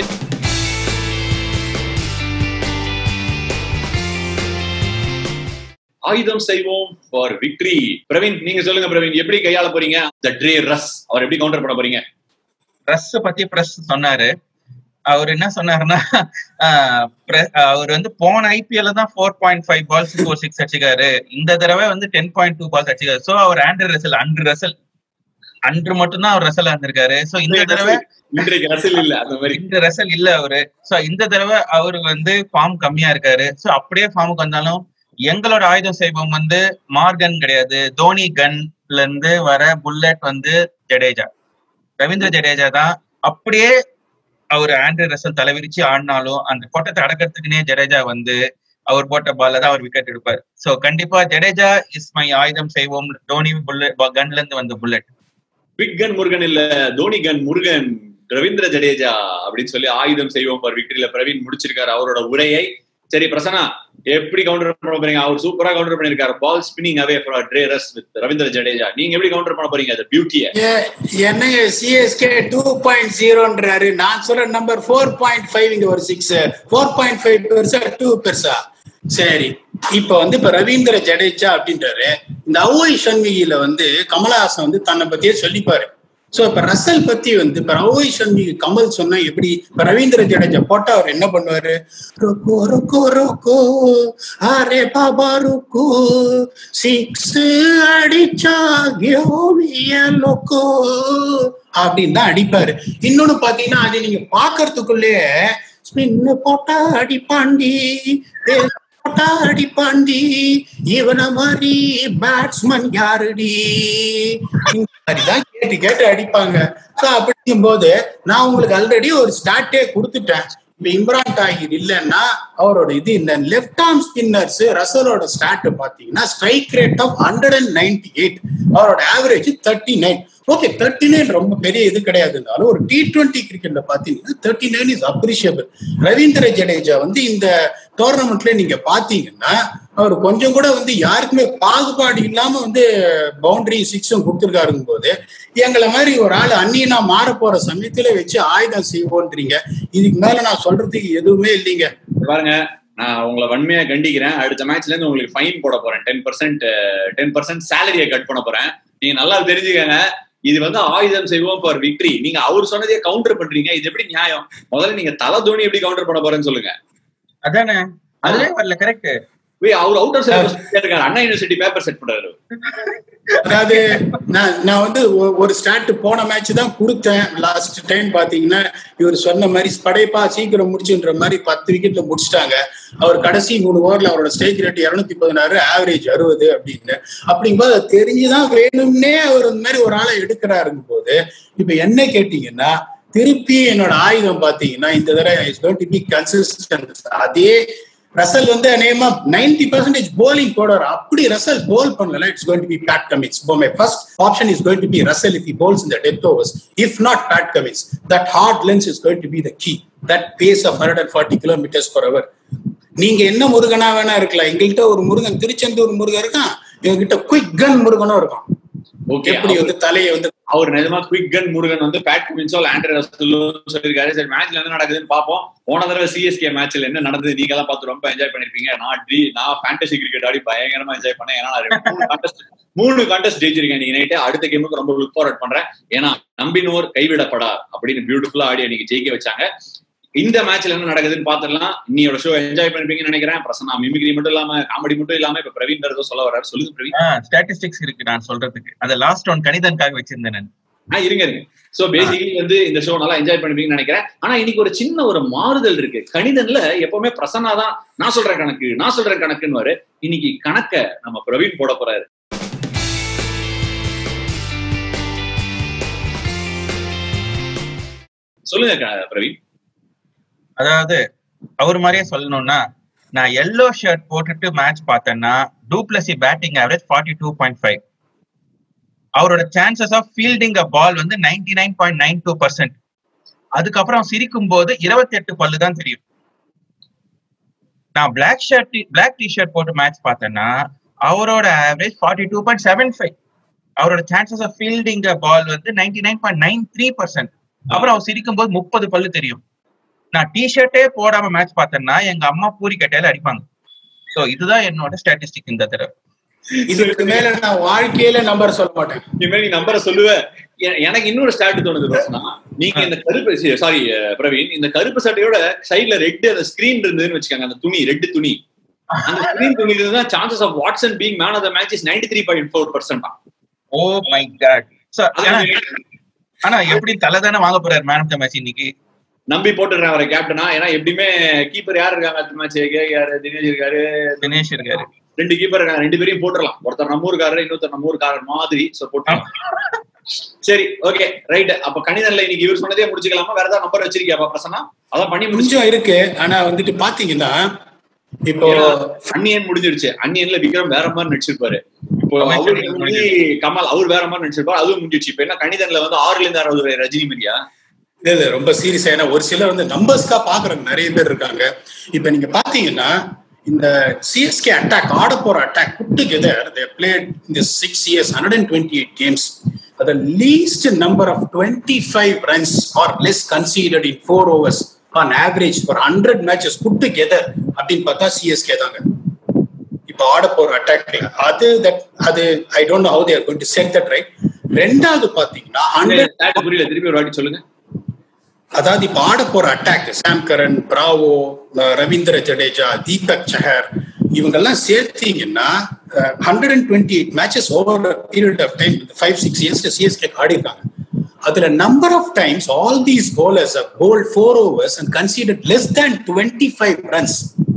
ஆயுதம் செய்வோம் ஃபார் விக்டரி பிரவீன் நீங்க சொல்லுங்க பிரவீன் எப்படி கையாள போறீங்க த ட்ரே ரஸ் அவர் எப்படி கவுண்டர் பண்ண போறீங்க ப்ரெஸ் பத்தி ப்ரெஸ் சொன்னாரு அவர் என்ன சொன்னாருன்னா ஆஹ் pre- அவர் வந்து போன ஐபிஎல்ல தான் four point five balls four six அடிச்சுக்காரு இந்த தடவை வந்து டென் பாயிண்ட் டூ பால்ஸ் அடிச்சுக்காரு சோ அவர் ஆண்ட்ரு ரசல் அன்று ரசல் அன்று மட்டும்தான் அவர் ரசல் இருந்திருக்காரு சோ இந்த தடவை இன்றைக்கு ரசில் இல்ல அந்த மாதிரி இந்த ரசல் இல்ல அவரு சோ இந்த தடவை அவரு வந்து ஃபார்ம் கம்மியா இருக்காரு சோ அப்படியே ஃபார்முக்கு வந்தாலும் எங்களோட ஆயுதம் செய்வோம் வந்து மார்கன் கிடையாது தோனி கன்ல இருந்து வர புல்லட் வந்து ஜடேஜா ரவீந்திர ஜடேஜா தான் அப்படியே அவர் ஆண்ட்ரி ரசல் தலைவிரிச்சு ஆடினாலும் அந்த கோட்டத்தை அடக்கிறதுக்குனே ஜடேஜா வந்து அவர் போட்ட பால்ல தான் அவர் விக்கெட் எடுப்பார் சோ கண்டிப்பா ஜடேஜா இஸ் மை ஆயுதம் செய்வோம் தோனி புல்லட் கன்ல இருந்து வந்த புல்லட் பிக் கன் முருகன் இல்ல தோனி கன் முருகன் ரவீந்திர ஜடேஜா அப்படின்னு சொல்லி ஆயுதம் செய்வோம் ஃபார் விக்டரியில பிரவீன் முடிச்சிருக்காரு அவரோட உரையை சரி பிரசன்னா எப்படி கவுண்டர் பண்ண போறீங்க அவர் சூப்பரா கவுண்டர் பண்ணிருக்காரு ball spinning away for Dre Russ with Ravindra Jadeja நீங்க எப்படி கவுண்டர் பண்ண போறீங்க அந்த பியூட்டிய என்ன சிஎஸ்கே டூ பாயிண்ட் ஜீரோன்றாரு நான் சொல்ற நம்பர் ஃபோர் பாயிண்ட் ஃபைவ் இங்க ஒரு சிக்ஸ் ஃபோர் பாயிண்ட் ஃபைவ் பெருசா டூ பெருசா சரி இப்ப வந்து இப்ப ரவீந்திர ஜடேஜா அப்படின்றாரு இந்த அவோய் சண்முகியில வந்து கமலஹாசன் வந்து தன்னை பத்தியே சொல்லிப்பாரு சோ இப்ப ரசல் பத்தி வந்து இப்ப அவோய் சண்முகி கமல் சொன்னா எப்படி இப்ப ரவீந்திர ஜடேஜா போட்டா அவர் என்ன பண்ணுவாரு ருக்கோ ருக்கோ ருக்கோ அரே பாபா ருக்கோ சிக்ஸ் அடிச்சா கியோவிய லோக்கோ அப்படின்னு தான் அடிப்பாரு இன்னொன்னு பாத்தீங்கன்னா அது நீங்க பாக்குறதுக்குள்ளே ஸ்பின் போட்டா அடிப்பாண்டி போட்டா அடிப்பாண்டி இவன மாதிரி பேட்ஸ்மேன் யாருடி இந்த மாதிரிதான் கேட்டு கேட்டு அடிப்பாங்க சோ அப்படிங்கும் போது நான் உங்களுக்கு ஆல்ரெடி ஒரு ஸ்டார்ட்டே கொடுத்துட்டேன் இப்ப இம்ரான் தாகிர் இல்லைன்னா அவரோட இது இந்த லெஃப்ட் ஆர்ம் ஸ்பின்னர்ஸ் ரசலோட ஸ்டார்ட் பாத்தீங்கன்னா strike rate of hundred and ninety eight அவரோட average thirty nine okay thirty nine ரொம்ப பெரிய இது கிடையாது இருந்தாலும் ஒரு டி டுவெண்ட்டி கிரிக்கெட்ல பாத்தீங்கன்னா thirty nine is appreciable Ravindra Jadeja வந்து இந்த டோர்னமெண்ட்ல நீங்க பாத்தீங்கன்னா அவர் கொஞ்சம் கூட வந்து யாருக்குமே பாகுபாடு இல்லாம வந்து பவுண்டரி சிக்ஸும் கொடுத்துருக்காருங்க போது எங்களை மாதிரி ஒரு ஆள் அந்நியனா மாற போற சமயத்துல வச்சு ஆயுதம் செய்வோன்றீங்க இதுக்கு மேல நான் சொல்றதுக்கு எதுவுமே இல்லைங்க பாருங்க நான் உங்களை வன்மையா கண்டிக்கிறேன் அடுத்த மேட்ச்ல இருந்து உங்களுக்கு ஃபைன் போட போறேன் டென் பர்சன்ட் டென் பர்சன்ட் சேலரியை கட் பண்ண போறேன் நீங்க நல்லா தெரிஞ்சுக்கங்க இது வந்து ஆயுதம் செய்வோம் ஃபார் விக்டரி நீங்க அவர் சொன்னதே கவுண்டர் பண்றீங்க இது எப்படி நியாயம் முதல்ல நீங்க தலை தோனி எப்படி கவுண்டர் பண்ண போறேன்னு சொல்லுங்க அதானே அதுவே வரல கரெக்ட் போய் அவர் அவுட் ஆஃப் இருக்காரு அண்ணா யூனிவர்சிட்டி பேப்பர் செட் பண்றாரு அதாவது நான் நான் வந்து ஒ- ஒரு ஸ்டார்ட் போன மேட்ச் தான் கொடுத்தேன் லாஸ்ட் டைம் பாத்தீங்கன்னா இவர் சொன்ன மாதிரி படைப்பா சீக்கிரம் முடிச்சுன்ற மாதிரி பத்து விக்கெட்ல முடிச்சிட்டாங்க அவர் கடைசி மூணு ஓவர்ல அவரோட ஸ்டேஜ் ரேட் இருநூத்தி பதினாறு ஆவரேஜ் அறுபது அப்படின்னு அப்படிங்கும்போது அது தெரிஞ்சுதான் வேணும்னே அவர் இந்த மாதிரி ஒரு ஆளை எடுக்கிறாருங்க போது இப்ப என்ன கேட்டீங்கன்னா திருப்பி என்னோட ஆயுதம் பாத்தீங்கன்னா இந்த தடவை is going to be consistent அதே ரசல் வந்து அநேகமா நைன்டி பர்சன்டேஜ் போலிங் போடுறாரு அப்படி ரசல் போல் பண்ணல it's going to be Pat Cummins my first option is going to be Russell if he bowls in the death overs if not Pat Cummins that hard lengths is going to be the key that pace of hundred and forty kilometres per hour நீங்க என்ன முருகனா வேணா இருக்கலாம் எங்கள்கிட்ட ஒரு முருகன் திருச்செந்தூர் முருகன் இருக்கான் எங்ககிட்ட quick கன் முருகனும் இருக்கான் ஓகே எப்படி வந்து தலையை வந்து அவர் நிஜமா குவிக் கன் முருகன் வந்து பேட் கமின்ஸோ ஆண்ட்ரே ரசலோ சொல்லியிருக்காரு சரி மேட்ச்ல என்ன நடக்குதுன்னு பார்ப்போம் போன தடவை சிஎஸ்கே மேட்ச்ல என்ன நடந்தது நீங்க எல்லாம் பார்த்து ரொம்ப என்ஜாய் பண்ணிருப்பீங்க நான் ட்ரீ நான் ஃபேண்டசி கிரிக்கெட் ஆடி பயங்கரமா என்ஜாய் பண்ணேன் ஏன்னா நான் மூணு கான்டெஸ்ட் மூணு கான்டெஸ்ட் ஜெயிச்சிருக்கேன் நீங்க நைட்டு அடுத்த கேமுக்கு ரொம்ப லுக் ஃபார்வர்ட் பண்றேன் ஏன்னா நம்பினோர் கைவிடப்படா அப்படின்னு பியூட்டிஃபுல்லா ஆடி அன்னைக்கு ஜெயிக்க வச்சாங்க இந்த மேட்ச்ல என்ன நடக்குதுன்னு பாத்துடலாம் இன்னையோட ஷோ என்ஜாய் பண்ணிருப்பீங்கன்னு நினைக்கிறேன் பிரசன்னா மிமிக்ரி மட்டும் இல்லாம காமெடி மட்டும் இல்லாம இப்ப பிரவீன் ஏதோ சொல்ல வர்றாரு சொல்லுங்க பிரவீன் ஸ்டாட்டிஸ்டிக்ஸ் இருக்கு நான் சொல்றதுக்கு அந்த லாஸ்ட் ஒன் கணிதனுக்காக வச்சிருந்தேன் நான் ஆ இருங்க இருங்க சோ பேசிக்கலி வந்து இந்த ஷோ நல்லா என்ஜாய் பண்ணுவீங்கன்னு நினைக்கிறேன் ஆனா இன்னைக்கு ஒரு சின்ன ஒரு மாறுதல் இருக்கு கணிதன்ல எப்பவுமே பிரசன்னா தான் நான் சொல்றேன் கணக்கு நான் சொல்றேன் கணக்குன்னு வரு இன்னைக்கு கணக்க நம்ம பிரவீன் போட போறாரு சொல்லுங்க க- பிரவீன் அதாவது அவர் மாதிரியே சொல்லணும்னா நான் எல்லோ ஷர்ட் போட்டுட்டு மேட்ச் பார்த்தேன்னா du Plessis batting average forty two point five அவரோட chances of fielding a ball வந்து ninety nine point nine two percent அதுக்கப்புறம் சிரிக்கும் போது இருபத்தி எட்டு பல்லு தான் தெரியும் நான் black shirt black T shirt போட்டு மேட்ச் பார்த்தேன்னா அவரோட average forty two point seven five அவரோட chances of fielding a ball வந்து ninety nine point nine three percent அப்புறம் அவர் சிரிக்கும் போது முப்பது பல்லு தெரியும் நான் டிஷர்ட்டே போடாம மேட்ச் பார்த்தேன்னா எங்க அம்மா பூரி கட்டையில அடிப்பாங்க சோ இதுதான் என்னோட ஸ்டாட்டிஸ்டிக் இந்த தடவை இதுக்கு மேல நான் வாழ்க்கையில நம்பர் சொல்ல மாட்டேன் இனிமேல் நீ நம்பரை சொல்லுவ எ- எனக்கு இன்னொரு ஸ்டார்ட் தோணுது பிரசன்னா நீங்க இந்த கருப்பு சாரி பிரவீன் இந்த கருப்பு சட்டையோட சைடுல ரெட் அந்த ஸ்கிரீன் இருந்ததுன்னு வச்சுக்கோங்க அந்த துணி ரெட் துணி அந்த ஸ்கிரீன் துணி இருந்தா chances of Watson being man of the match is ninety three point four percent oh my god so ஆனா எப்படி தலை தானே வாங்க போறாரு மேன் ஆஃப் த மேட்ச் இன்னைக்கு நம்பி போட்டுடுறேன் அவரை கேப்டனா ஏன்னா எப்படியுமே கீப்பர் யார் இருக்காங்க அடுத்த மேட்ச் யாரு தினேஷ் இருக்காரு தினேஷ் இருக்காரு ரெண்டு கீப்பர் இருக்காங்க ரெண்டு பேரையும் போட்டுடலாம் ஒருத்தர் நம்ம ஊருக்காரர் இன்னொருத்தர் நம்ம ஊருக்காரர் மாதிரி சோ போட்டுடலாம் சரி ஓகே ரைட் அப்ப கணிதன்ல இன்னைக்கு இவர் சொன்னதே முடிச்சுக்கலாமா வேற ஏதாவது நம்பர் வச்சிருக்கியா பிரசன்னா அதான் பண்ணி முடிச்சு கொஞ்சம் இருக்கு ஆனா வந்துட்டு பாத்தீங்கன்னா இப்போ அன்னியன் முடிஞ்சிருச்சு அன்னியன்ல விக்ரம் வேற மாதிரி நடிச்சிருப்பாரு இப்போ கமல் அவரு சார் வந்து கமல் அவர் வேற மாதிரி நடிச்சிருப்பாரு அதுவும் முடிஞ்சிருச்சு இப்ப என்ன கணிதன்ல வந்து ஆறுல இருந்து அறுபது ரஜினி மரியா இல்ல, இல்ல, ரொம்ப சீரியஸா ஏன்னா ஒரு சிலர் வந்து நம்பர்ஸ்க்கா பாக்குறவங்க நிறைய பேர் இருக்காங்க இப்ப நீங்க பாத்தீங்கன்னா இந்த சிஎஸ்கே அட்டாக் ஆட போற attack put together they played இந்த six years hundred and twenty eight games the least number of 25 runs or less conceded in four overs on average for 100 matches put together அப்படின்னு பார்த்தா CSK தாங்க இப்போ ஆட போற அட்டாக்ல அது தட் அது I don't know how they're going to set that right ரெண்டாவது பாத்தீங்கன்னா ஹண்ட்ரட் stat புரியல திருப்பி ஒரு வாட்டி சொல்லுங்க அதாவது இப்ப ஆட போற attack Sam Curran Bravo ah Ravindra Jadeja Deepak Chahar இவங்கெல்லாம் சேர்த்தீங்கன்னா hundred and twenty eight matches over period of time five six years CSK ஆடிருக்காங்க அதுல number of times all these bowlers have bowled four overs and conceded less than twenty five runs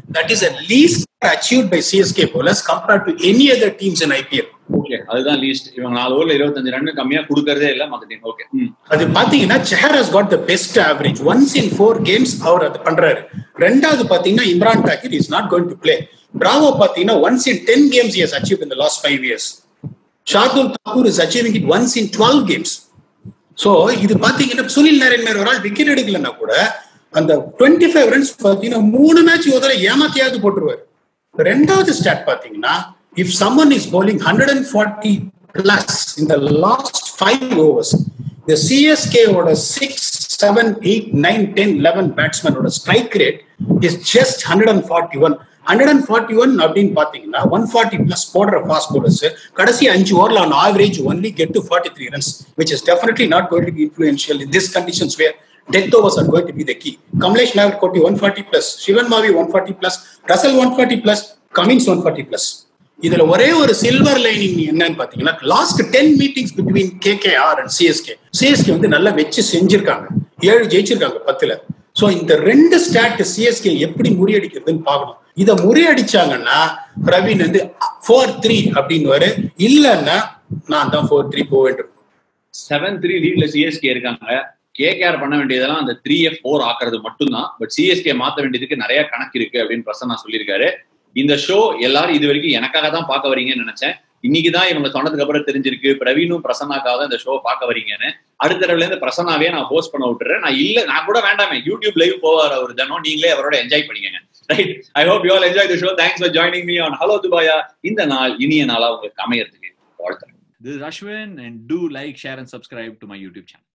that is a least achieve by CSK bowlers compared to any other teams in IPL okay அதுதான் least இவங்க நாலு ஓவர்ல இருபத்தஞ்சு run கம்மியா கொடுக்கறதே இல்ல மத்த team okay அது பாத்தீங்கன்னா Chahar has got the best average once in four games அவர் அது பண்றாரு ரெண்டாவது பாத்தீங்கன்னா Imran Tahir is not going to play Bravo பாத்தீங்கன்னா once in ten games is achieve in the last five years Shardul Thakur is achieving it once in twelve games so இது பாத்தீங்கன்னா சுனில் நாராயண் மேல ஒரு ஆள் விக்கெட் எடுக்கலன்னா கூட அந்த டுவெண்ட்டி ஃபைவ் ரன்ஸ் பாத்தீங்கன்னா மூணு மேட்ச் முதல்ல ஏமாத்தியாவது போட்டுருவாரு ரெண்டாவது ஸ்டாட் பாத்தீங்கன்னா if someone is bowling hundred and forty plus இந்த லாஸ்ட் ஃபைவ் ஓவர்ஸ் இந்த சிஎஸ்கே ஓட six seven eight nine ten eleven பேட்ஸ்மேனோட strike rate is just hundred and forty one hundred and forty one அப்படின்னு பாத்தீங்கன்னா one forty plus போடுற fast bowlers கடைசி அஞ்சு ஓவர்ல on average only get to forty three runs which is definitely not going to be influential in this conditions where death overs are going to be the key Kamlesh Nagarkoti one forty plus Shivam Mavi one forty plus Russell one forty plus Cummins one forty plus இதுல ஒரே ஒரு silver lining என்னன்னு பாத்தீங்கன்னா last ten meetings between KKR and CSK CSK வந்து நல்லா வச்சு செஞ்சிருக்காங்க ஏழு ஜெயிச்சிருக்காங்க பத்துல சோ இந்த ரெண்டு ஸ்டாட் சிஎஸ்கே எப்படி முறியடிக்கிறதுன்னு பார்க்கணும் இதை முறியடிச்சாங்கன்னா பிரவீன் வந்து ஃபோர் த்ரீ அப்படின்னு இல்லைன்னா நான் தான் ஃபோர் த்ரீ போக வேண்டும் செவன் த்ரீ லீட்ல சிஎஸ்கே இருக்காங்க கேகேஆர் பண்ண வேண்டியதெல்லாம் அந்த த்ரீ எஃப் ஃபோர் ஆக்குறது மட்டும்தான் பட் சிஎஸ்கே மாத்த வேண்டியதுக்கு நிறைய கணக்கு இருக்கு அப்படின்னு பிரசன்னா சொல்லியிருக்காரு இந்த ஷோ எல்லாரும் இது வரைக்கும் எனக்காக தான் பார்க்க வரீங்கன்னு நினைச்சேன் இன்னைக்கு தான் இவங்க சொன்னதுக்கு அப்புறம் தெரிஞ்சிருக்கு பிரவீனும் பிரசன்னாக்காக தான் இந்த ஷோ பார்க்க வரீங்கன்னு அடுத்த தடவைல இருந்து பிரசன்னாவே நான் ஹோஸ்ட் பண்ண விட்டுறேன் நான் இல்ல நான் கூட வேண்டாமே யூடியூப் லைவ் போவார் அவர் தினம் நீங்களே அவரோட என்ஜாய் பண்ணிக்கங்க right I hope you all enjoy the show thanks for joining me on hello துபாயா இந்த நாள் இனிய நாளா உங்களுக்கு அமையறதுக்கு வாழ்த்துறேன் This is Ashwin, and do like, share, and subscribe to my YouTube channel.